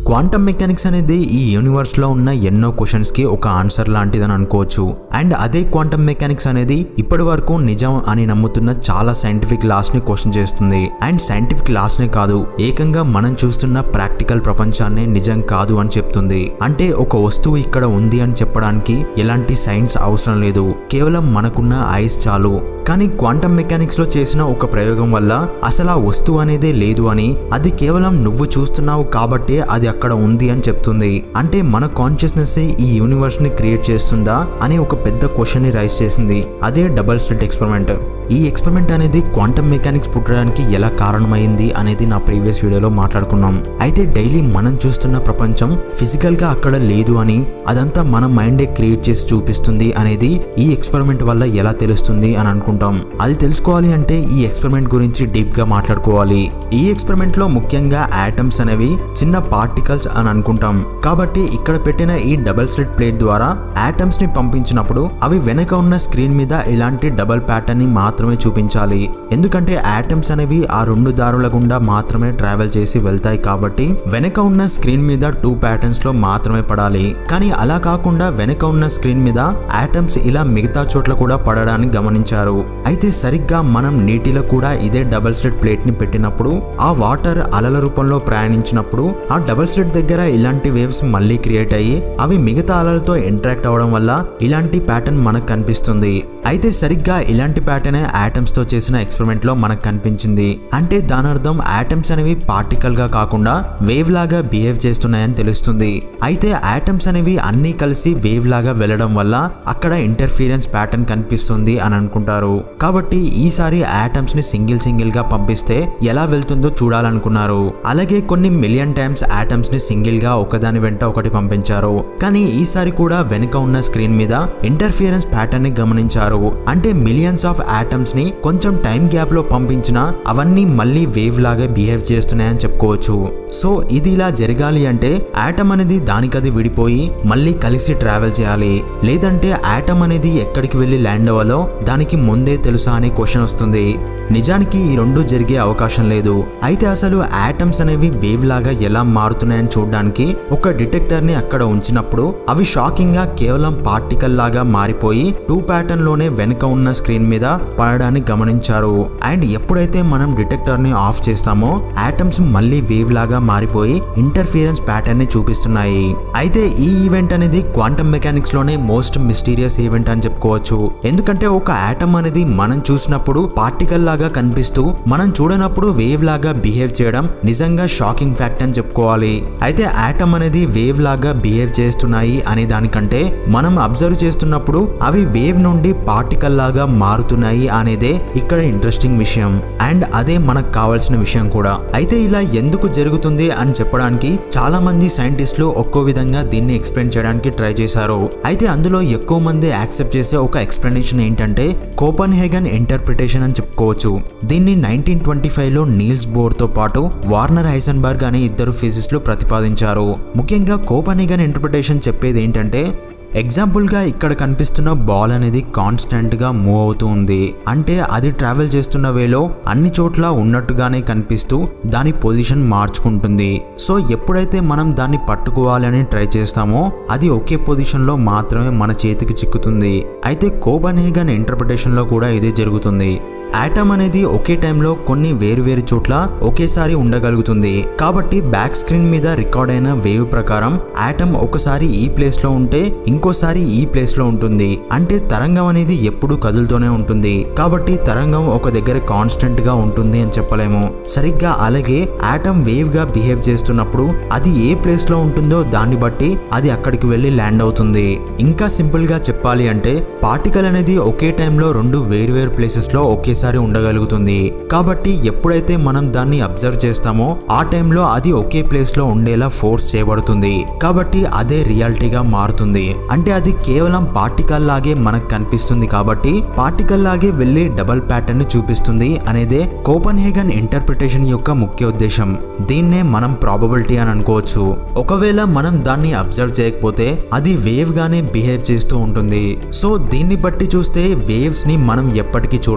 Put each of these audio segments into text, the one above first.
quantum mechanics అనేది ఈ universe లో ఉన్న ఎన్నో క్వశ్చన్స్ కి ఒక ఆన్సర్ లాంటిదని అనుకోవచ్చు అండ్ అదే క్వాంటమ్ మెకానిక్స్ అనేది ఇప్పటి వరకు నిజం అని నమ్ముతున్న చాలా సైంటిఫిక్ లాస్ ని క్వశ్చన్ చేస్తుంది అండ్ సైంటిఫిక్ లాస్ నే కాదు ఏకంగా మనం చూస్తున్న ప్రాక్టికల్ ప్రపంచాన్ని నిజం కాదు అని చెప్తుంది అంటే ఒక వస్తువు ఇక్కడ ఉంది అని చెప్పడానికి ఎలాంటి సైన్స్ అవసరం లేదు కేవలం మనకున్న ఐస్ చాలు కానీ క్వాంటమ్ మెకానిక్స్ లో చేసిన ఒక ప్రయోగం వల్ల అసలు ఆ వస్తువు అనేదే లేదు అని అది కేవలం నువ్వు చూస్తున్నావు కాబట్టే అది అక్కడ ఉంది అని చెప్తుంది అంటే మన కాన్షియస్నెస్ ఈ యూనివర్స్ ని క్రియేట్ చేస్తుందా అని ఒక పెద్ద క్వశ్చన్ ని రైజ్ చేసింది అదే డబల్ స్లిట్ ఎక్స్పెరిమెంట్ ఈ ఎక్స్పెరిమెంట్ అనేది క్వాంటమ్ మెకానిక్స్ పుట్టడానికి ఎలా కారణమైంది అనేది నా ప్రీవియస్ వీడియోలో మాట్లాడుకున్నాం అయితే డైలీ మనం చూస్తున్న ప్రపంచం ఫిజికల్ గా అక్కడ లేదు అని అదంతా మన మైండే క్రియేట్ చేసి చూపిస్తుంది అనేది ఈ ఎక్స్పెరిమెంట్ వల్ల ఎలా తెలుస్తుంది అని అనుకుంటాం అది తెలుసుకోవాలి అంటే ఈ ఎక్స్పెరిమెంట్ గురించి డీప్ గా మాట్లాడుకోవాలి ఈ ఎక్స్పెరిమెంట్ లో ముఖ్యంగా ఆటమ్స్ అనేవి చిన్న పార్టికల్స్ అని అనుకుంటాం కాబట్టి ఇక్కడ పెట్టిన ఈ డబల్ స్లిట్ ప్లేట్ ద్వారా ఆటమ్స్ ని పంపించినప్పుడు అవి వెనక ఉన్న స్క్రీన్ మీద ఇలాంటి డబల్ ప్యాటర్న్ ని మాత్రమే చూపించాలి ఎందుకంటే ఆటమ్స్ అనేవి ఆ రెండు దారుల గుండా మాత్రమే ట్రావెల్ చేసి వెళ్తాయి కాబట్టి వెనక ఉన్న స్క్రీన్ మీద టూ ప్యాటర్న్స్ లో మాత్రమే పడాలి కానీ అలా కాకుండా వెనక ఉన్న స్క్రీన్ మీద ఆటమ్స్ ఇలా మిగతా చోట్ల కూడా పడడాన్ని గమనించారు అయితే సరిగ్గా మనం నీటిలో కూడా ఇదే డబల్ స్లిట్ ప్లేట్ ని పెట్టినప్పుడు ఆ వాటర్ అలల రూపంలో ప్రయాణించినప్పుడు ఆ డబల్ స్లిట్ దగ్గర ఇలాంటి వేవ్స్ మళ్ళీ క్రియేట్ అయ్యి అవి మిగతా అలలతో ఇంటరాక్ట్ అవ్వడం వల్ల ఇలాంటి ప్యాటర్న్ మనకు కనిపిస్తుంది అయితే సరిగ్గా ఇలాంటి ప్యాటర్నే ఆటమ్స్ తో చేసిన ఎక్స్పెరిమెంట్ లో మనకు కనిపించింది అంటే దాని అర్థం ఆటమ్స్ అనేవి పార్టికల్ గా కాకుండా వేవ్ లాగా బిహేవ్ చేస్తున్నాయని తెలుస్తుంది అయితే ఆటమ్స్ అనేవి అన్ని కలిసి వేవ్ లాగా వెళ్ళడం వల్ల అక్కడ ఇంటర్ఫీరెన్స్ ప్యాటర్న్ కనిపిస్తుంది అని అనుకుంటారు కాబట్టి ఈసారి ఆటమ్స్ ని సింగిల్ సింగిల్ గా పంపిస్తే ఎలా వెళ్తుందో చూడాలనుకున్నారు అలాగే కొన్ని మిలియన్ టైమ్స్ ఆటమ్స్ ని సింగిల్ గా ఒకదాని వెంట ఒకటి పంపించారు కానీ ఈసారి కూడా వెనుక ఉన్న స్క్రీన్ మీద ఇంటర్ఫియరెన్స్ ప్యాటర్న్ ని గమనించారు అంటే మిలియన్స్ ఆఫ్ ఆటమ్స్ ని కొంచెం టైం గ్యాప్ లో పంపించినా అవన్నీ మళ్ళీ వేవ్ లాగా బిహేవ్ చేస్తున్నాయని చెప్పుకోవచ్చు సో ఇది ఇలా జరగాలి అంటే ఆటమ్ అనేది దానికది విడిపోయి మళ్ళీ కలిసి ట్రావెల్ చేయాలి లేదంటే ఆటమ్ అనేది ఎక్కడికి వెళ్ళి ల్యాండ్ అవ్వాలో దానికి ముందే తెలుసా అనే క్వశ్చన్ వస్తుంది నిజానికి ఈ రెండు జరిగే అవకాశం లేదు అయితే అసలు ఆటమ్స్ అనేవి వేవ్ లాగా ఎలా మారుతున్నాయని చూడడానికి ఒక డిటెక్టర్ ని అక్కడ ఉంచినప్పుడు అవి షాకింగ్ గా కేవలం పార్టికల్ లాగా మారిపోయి టూ ప్యాటర్న్ లోనే వెనుక ఉన్న స్క్రీన్ మీద పడడాన్ని గమనించారు అండ్ ఎప్పుడైతే మనం డిటెక్టర్ ని ఆఫ్ చేస్తామో ఆటమ్స్ మళ్ళీ వేవ్ లాగా మారిపోయి ఇంటర్ఫియరెన్స్ ప్యాటర్న్ ని చూపిస్తున్నాయి అయితే ఈ ఈవెంట్ అనేది క్వాంటమ్ మెకానిక్స్ లోనే మోస్ట్ మిస్టీరియస్ ఈవెంట్ అని చెప్పుకోవచ్చు ఎందుకంటే ఒక ఆటమ్ అనేది మనం చూసినప్పుడు పార్టికల్ లాగా కనిపిస్తూ మనం చూడనప్పుడు వేవ్ లాగా బిహేవ్ చేయడం నిజంగా షాకింగ్ ఫ్యాక్ట్ అని చెప్పుకోవాలి అయితే ఆటమ్ అనేది వేవ్ లాగా బిహేవ్ చేస్తున్నాయి అనే దానికంటే మనం అబ్జర్వ్ చేస్తున్నప్పుడు అవి వేవ్ నుండి పార్టికల్ లాగా మారుతున్నాయి అనేదే ఇక్కడ ఇంట్రెస్టింగ్ విషయం అండ్ అదే మనకు కావాల్సిన విషయం కూడా అయితే ఇలా ఎందుకు జరుగుతుంది అని చెప్పడానికి చాలా మంది సైంటిస్టులు ఒక్కో విధంగా దీన్ని ఎక్స్ప్లెయిన్ చేయడానికి ట్రై చేశారు అయితే అందులో ఎక్కువ మంది యాక్సెప్ట్ చేసే ఒక ఎక్స్ప్లెనేషన్ ఏంటంటే కోపన్ హెగన్ ఇంటర్ప్రిటేషన్ అని చెప్పుకోవచ్చు దీన్ని నైన్టీన్ ట్వంటీ ఫైవ్ లో నీల్స్ బోర్ తో పాటు వార్నర్ హైసన్బర్గ్ అనే ఇద్దరు ఫిజిస్టులు ప్రతిపాదించారు ముఖ్యంగా కోపన్ హెగన్ ఇంటర్ప్రిటేషన్ చెప్పేది ఏంటంటే ఎగ్జాంపుల్గా ఇక్కడ కనిపిస్తున్న బాల్ అనేది కాన్స్టెంట్గా మూవ్ అవుతూ ఉంది అంటే అది ట్రావెల్ చేస్తున్న వేలో అన్ని చోట్ల ఉన్నట్టుగానే కనిపిస్తూ దాని పొజిషన్ మార్చుకుంటుంది సో ఎప్పుడైతే మనం దాన్ని పట్టుకోవాలని ట్రై చేస్తామో అది ఒకే పొజిషన్లో మాత్రమే మన చేతికి చిక్కుతుంది అయితే కోపన్హేగన్ ఇంటర్ప్రిటేషన్లో కూడా ఇదే జరుగుతుంది ఆటమ్ అనేది ఒకే టైంలో కొన్ని వేరువేరు చోట్ల ఒకేసారి ఉండగలుగుతుంది కాబట్టి బ్యాక్ స్క్రీన్ మీద రికార్డ్ అయిన వేవ్ ప్రకారం ఆటమ్ ఒకసారి ఈ ప్లేస్ లో ఉంటే ఇంకోసారి ఈ ప్లేస్ లో ఉంటుంది అంటే తరంగం అనేది ఎప్పుడు కదులుతూనే ఉంటుంది కాబట్టి తరంగం ఒక దగ్గర కాన్స్టెంట్ గా ఉంటుంది అని చెప్పలేము సరిగ్గా అలాగే ఆటమ్ వేవ్ గా బిహేవ్ చేస్తున్నప్పుడు అది ఏ ప్లేస్ లో ఉంటుందో దాన్ని బట్టి అది అక్కడికి వెళ్ళి ల్యాండ్ అవుతుంది ఇంకా సింపుల్ గా చెప్పాలి అంటే పార్టికల్ అనేది ఒకే టైంలో రెండు వేరువేరు ప్లేసెస్ లో ఒకే ఒకేసారి ఉండగలుగుతుంది కాబట్టి ఎప్పుడైతే మనం దాన్ని అబ్జర్వ్ చేస్తామో ఆ టైంలో అది ఒకే ప్లేస్ లో ఉండేలా ఫోర్స్ చేయబడుతుంది కాబట్టి అదే రియాలిటీగా మారుతుంది అంటే అది కేవలం పార్టికల్ లాగే మనకు కనిపిస్తుంది కాబట్టి పార్టికల్ లాగే వెళ్ళి డబల్ ప్యాటర్న్ ని చూపిస్తుంది అనేదే కోపన్ హేగన్ ఇంటర్ప్రిటేషన్ యొక్క ముఖ్య ఉద్దేశం దీన్నే మనం ప్రాబబిలిటీ అని అనుకోవచ్చు ఒకవేళ మనం దాన్ని అబ్జర్వ్ చేయకపోతే అది వేవ్ గానే బిహేవ్ చేస్తూ ఉంటుంది సో దీన్ని బట్టి చూస్తే వేవ్స్ ని మనం ఎప్పటికీ చూడలేం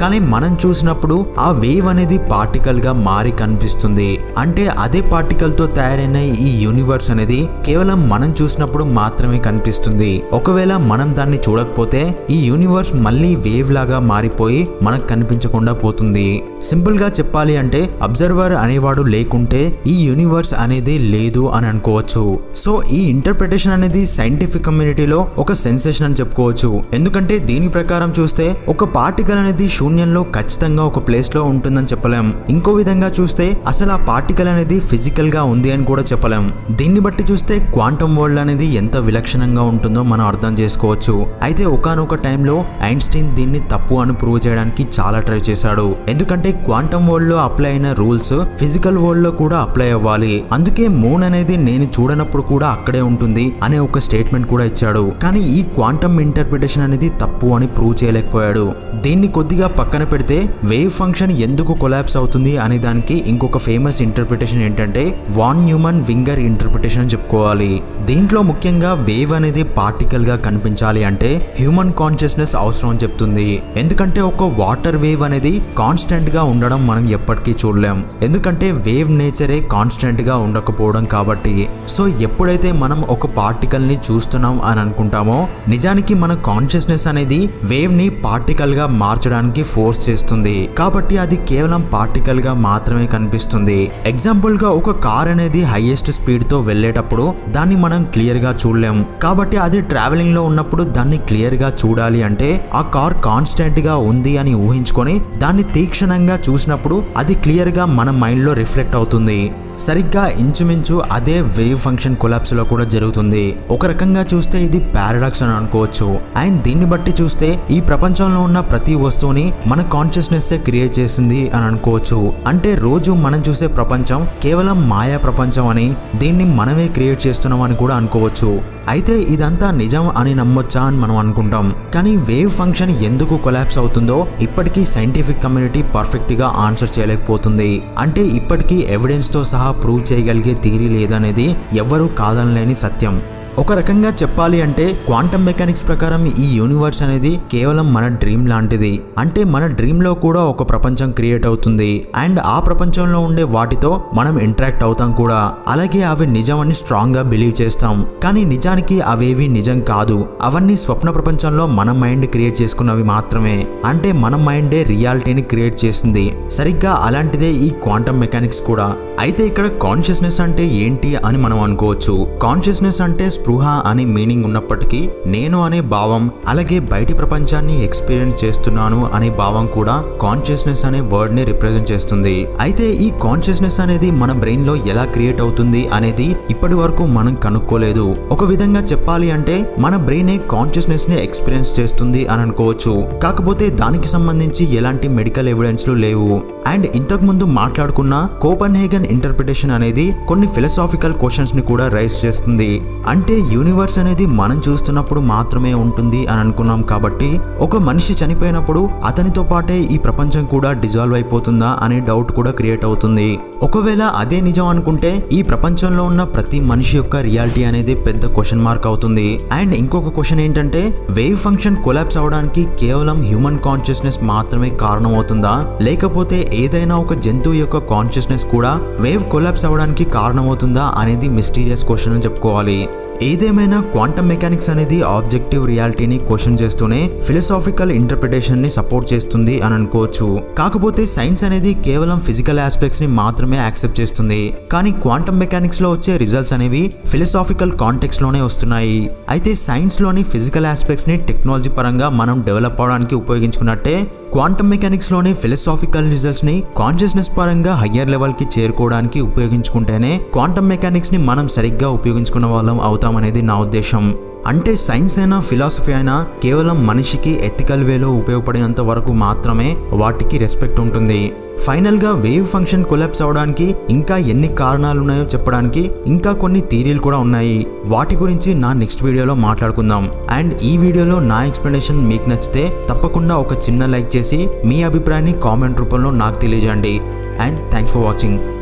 కానీ మనం చూసినప్పుడు ఆ వేవ్ అనేది పార్టికల్ గా మారి కనిపిస్తుంది అంటే అదే పార్టికల్ తో తయారైన ఈ యూనివర్స్ అనేది కేవలం మనం చూసినప్పుడు మాత్రమే కనిపిస్తుంది ఒకవేళ మనం దాన్ని చూడకపోతే ఈ యూనివర్స్ మళ్ళీ వేవ్ లాగా మారిపోయి మనకు కనిపించకుండా పోతుంది సింపుల్ గా చెప్పాలి అంటే అబ్జర్వర్ అనేవాడు లేకుంటే ఈ యూనివర్స్ అనేది లేదు అని అనుకోవచ్చు సో ఈ ఇంటర్ప్రిటేషన్ అనేది సైంటిఫిక్ కమ్యూనిటీలో ఒక సెన్సేషన్ అని చెప్పుకోవచ్చు ఎందుకంటే దీని ప్రకారం చూస్తే ఒక పార్టికల్ అనేది శూన్యంలో ఖచ్చితంగా ఒక ప్లేస్ లో ఉంటుందని చెప్పలేం ఇంకో విధంగా చూస్తే అసలు ఆ పార్టికల్ అనేది ఫిజికల్ గా ఉంది అని కూడా చెప్పలేం దీన్ని బట్టి చూస్తే క్వాంటమ్ వరల్డ్ అనేది ఎంత విలక్షణంగా ఉంటుందో మనం అర్థం చేసుకోవచ్చు అయితే ఒకనొక టైంలో ఐన్స్టీన్ దీన్ని తప్పు అని ప్రూవ్ చేయడానికి చాలా ట్రై చేశాడు ఎందుకంటే క్వాంటమ్ వరల్డ్ లో అప్లై అయిన రూల్స్ ఫిజికల్ వరల్డ్ లో కూడా అప్లై అవ్వాలి అందుకే మూన్ అనేది నేను చూడనప్పుడు కూడా అక్కడే ఉంటుంది అనే ఒక స్టేట్మెంట్ కూడా ఇచ్చాడు కానీ ఈ క్వాంటమ్ ఇంటర్ప్రిటేషన్ అనేది తప్పు అని ప్రూవ్ చేయలేకపోయాడు దీన్ని కొద్దిగా పక్కన పెడితే వేవ్ ఫంక్షన్ ఎందుకు కొలాప్స్ అవుతుంది అనే దానికి ఇంకొక ఫేమస్ ఇంటర్ప్రిటేషన్ ఏంటంటే వాన్ న్యూమన్ వింగర్ ఇంటర్ప్రిటేషన్ అని చెప్పుకోవాలి దీంట్లో ముఖ్యంగా వేవ్ అనేది పార్టికల్ గా కనిపించాలి అంటే హ్యూమన్ కాన్షియస్నెస్ అవసరం అని చెప్తుంది ఎందుకంటే ఒక వాటర్ వేవ్ అనేది కాన్స్టెంట్ గా ఉండడం మనం ఎప్పటికీ చూడలేం ఎందుకంటే వేవ్ నేచరే కాన్స్టెంట్ గా ఉండకపోవడం కాబట్టి సో ఎప్పుడైతే మనం ఒక పార్టికల్ ని చూస్తున్నాం అని అనుకుంటామో నిజానికి మన కాన్షియస్నెస్ అనేది వేవ్ ని పార్టికల్ గా మార్చడానికి ఫోర్స్ చేస్తుంది కాబట్టి అది కేవలం పార్టికల్ గా మాత్రమే కనిపిస్తుంది ఎగ్జాంపుల్ గా ఒక కార్ అనేది హైయెస్ట్ స్పీడ్ తో వెళ్ళేటప్పుడు దాన్ని మనం క్లియర్ గా చూడలేం కాబట్టి అది ట్రావెలింగ్ లో ఉన్నప్పుడు దాన్ని క్లియర్ గా చూడాలి అంటే ఆ కార్ కాన్స్టెంట్ గా ఉంది అని ఊహించుకొని దాన్ని తీక్షణంగా చూసినప్పుడు అది క్లియర్ గా మన మైండ్ లో రిఫ్లెక్ట్ అవుతుంది సరిగ్గా ఇంచుమించు అదే వేవ్ ఫంక్షన్ కొలాప్స్ లో కూడా జరుగుతుంది ఒక రకంగా చూస్తే ఇది పారాడాక్స్ అని అనుకోవచ్చు అండ్ దీన్ని బట్టి చూస్తే ఈ ప్రపంచంలో ఉన్న ప్రతి వస్తువుని మన కాన్షియస్నెస్ క్రియేట్ చేసింది అని అనుకోవచ్చు అంటే రోజు మనం చూసే ప్రపంచం కేవలం మాయా ప్రపంచం అని దీన్ని మనమే క్రియేట్ చేస్తున్నాం అని కూడా అనుకోవచ్చు అయితే ఇదంతా నిజం అని నమ్మొచ్చా అని మనం అనుకుంటాం కానీ వేవ్ ఫంక్షన్ ఎందుకు కొలాప్స్ అవుతుందో ఇప్పటికీ సైంటిఫిక్ కమ్యూనిటీ పర్ఫెక్ట్ గా ఆన్సర్ చేయలేకపోతుంది అంటే ఇప్పటికీ ఎవిడెన్స్ తో సహా ప్రూవ్ చేయగలిగే థీరీ లేదనేది ఎవ్వరూ కాదనలేని సత్యం ఒక రకంగా చెప్పాలి అంటే క్వాంటమ్ మెకానిక్స్ ప్రకారం ఈ యూనివర్స్ అనేది కేవలం మన డ్రీమ్ లాంటిది అంటే మన డ్రీమ్ లో కూడా ఒక ప్రపంచం క్రియేట్ అవుతుంది అండ్ ఆ ప్రపంచంలో ఉండే వాటితో మనం ఇంటరాక్ట్ అవుతాం కూడా అలాగే అవి నిజమని స్ట్రాంగ్ గా బిలీవ్ చేస్తాం కానీ నిజానికి అవేవి నిజం కాదు అవన్నీ స్వప్న ప్రపంచంలో మన మైండ్ క్రియేట్ చేసుకున్నవి మాత్రమే అంటే మన మైండే రియాలిటీని క్రియేట్ చేసింది సరిగ్గా అలాంటిదే ఈ క్వాంటమ్ మెకానిక్స్ కూడా అయితే ఇక్కడ కాన్షియస్నెస్ అంటే ఏంటి అని మనం అనుకోవచ్చు కాన్షియస్నెస్ అంటే స్పృహ అనే మీనింగ్ ఉన్నప్పటికీ నేను అనే భావం అలాగే బయటి ప్రపంచాన్ని ఎక్స్పీరియన్స్ చేస్తున్నాను అనే భావం కూడా కాన్షియస్నెస్ అనే వర్డ్ ని రిప్రజెంట్ చేస్తుంది అయితే ఈ కాన్షియస్నెస్ అనేది మన బ్రెయిన్ లో ఎలా క్రియేట్ అవుతుంది అనేది ఇప్పటి వరకు మనం కనుక్కోలేదు ఒక విధంగా చెప్పాలి అంటే మన బ్రెయినే కాన్షియస్నెస్ ని ఎక్స్పీరియన్స్ చేస్తుంది అని అనుకోవచ్చు కాకపోతే దానికి సంబంధించి ఎలాంటి మెడికల్ ఎవిడెన్స్లు లేవు అండ్ ఇంతకు ముందు మాట్లాడుకున్న కోపన్ హేగన్ ఇంటర్ప్రిటేషన్ అనేది కొన్ని ఫిలసాఫికల్ క్వశ్చన్స్ ని కూడా రైస్ చేస్తుంది అంటే యూనివర్స్ అనేది మనం చూస్తున్నప్పుడు మాత్రమే ఉంటుంది అని అనుకున్నాం కాబట్టి ఒక మనిషి చనిపోయినప్పుడు అతనితో పాటే ఈ ప్రపంచం కూడా డిజాల్వ్ అయిపోతుందా అనే డౌట్ కూడా క్రియేట్ అవుతుంది ఒకవేళ అదే నిజం అనుకుంటే ఈ ప్రపంచంలో ఉన్న ప్రతి మనిషి యొక్క రియాలిటీ అనేది పెద్ద క్వశ్చన్ మార్క్ అవుతుంది అండ్ ఇంకొక క్వశ్చన్ ఏంటంటే వేవ్ ఫంక్షన్ కొలాప్స్ అవడానికి కేవలం హ్యూమన్ కాన్షియస్నెస్ మాత్రమే కారణం అవుతుందా లేకపోతే ఏదైనా ఒక జంతువు యొక్క కాన్షియస్నెస్ కూడా వేవ్ కొలాప్స్ అవడానికి కారణమవుతుందా అనేది మిస్టీరియస్ క్వశ్చన్ అని చెప్పుకోవాలి ఏదేమైనా క్వాంటమ్ మెకానిక్స్ అనేది ఆబ్జెక్టివ్ రియాలిటీని క్వశ్చన్ చేస్తూనే ఫిలసాఫికల్ ఇంటర్ప్రిటేషన్ ని సపోర్ట్ చేస్తుంది అని అనుకోవచ్చు కాకపోతే సైన్స్ అనేది కేవలం ఫిజికల్ ఆస్పెక్ట్స్ ని మాత్రమే యాక్సెప్ట్ చేస్తుంది కానీ క్వాంటమ్ మెకానిక్స్ లో వచ్చే రిజల్ట్స్ అనేవి ఫిలసాఫికల్ కాంటెక్స్ లోనే వస్తున్నాయి అయితే సైన్స్ లోని ఫిజికల్ ఆస్పెక్ట్స్ ని టెక్నాలజీ పరంగా మనం డెవలప్ అవడానికి ఉపయోగించుకున్నట్టే క్వాంటమ్ మెకానిక్స్ లోని ఫిలసాఫికల్ రిజల్ట్స్ ని కాన్షియస్నెస్ పరంగా హయ్యర్ లెవెల్ కి చేరుకోవడానికి ఉపయోగించుకుంటేనే క్వాంటమ్ మెకానిక్స్ ని మనం సరిగ్గా ఉపయోగించుకున్న వాళ్ళం అవుతామనేది నా ఉద్దేశం అంటే సైన్స్ అయినా ఫిలాసఫీ అయినా కేవలం మనిషికి ఎథికల్ వేలో ఉపయోగపడినంత వరకు మాత్రమే వాటికి రెస్పెక్ట్ ఉంటుంది ఫైనల్గా వేవ్ ఫంక్షన్ కొలాప్స్ అవడానికి ఇంకా ఎన్ని కారణాలు ఉన్నాయో చెప్పడానికి ఇంకా కొన్ని థీరీలు కూడా ఉన్నాయి వాటి గురించి నా నెక్స్ట్ వీడియోలో మాట్లాడుకుందాం అండ్ ఈ వీడియోలో నా ఎక్స్ప్లెనేషన్ మీకు నచ్చితే తప్పకుండా ఒక చిన్న లైక్ చేసి మీ అభిప్రాయాన్ని కామెంట్ రూపంలో నాకు తెలియజేయండి అండ్ థ్యాంక్స్ ఫర్ వాచింగ్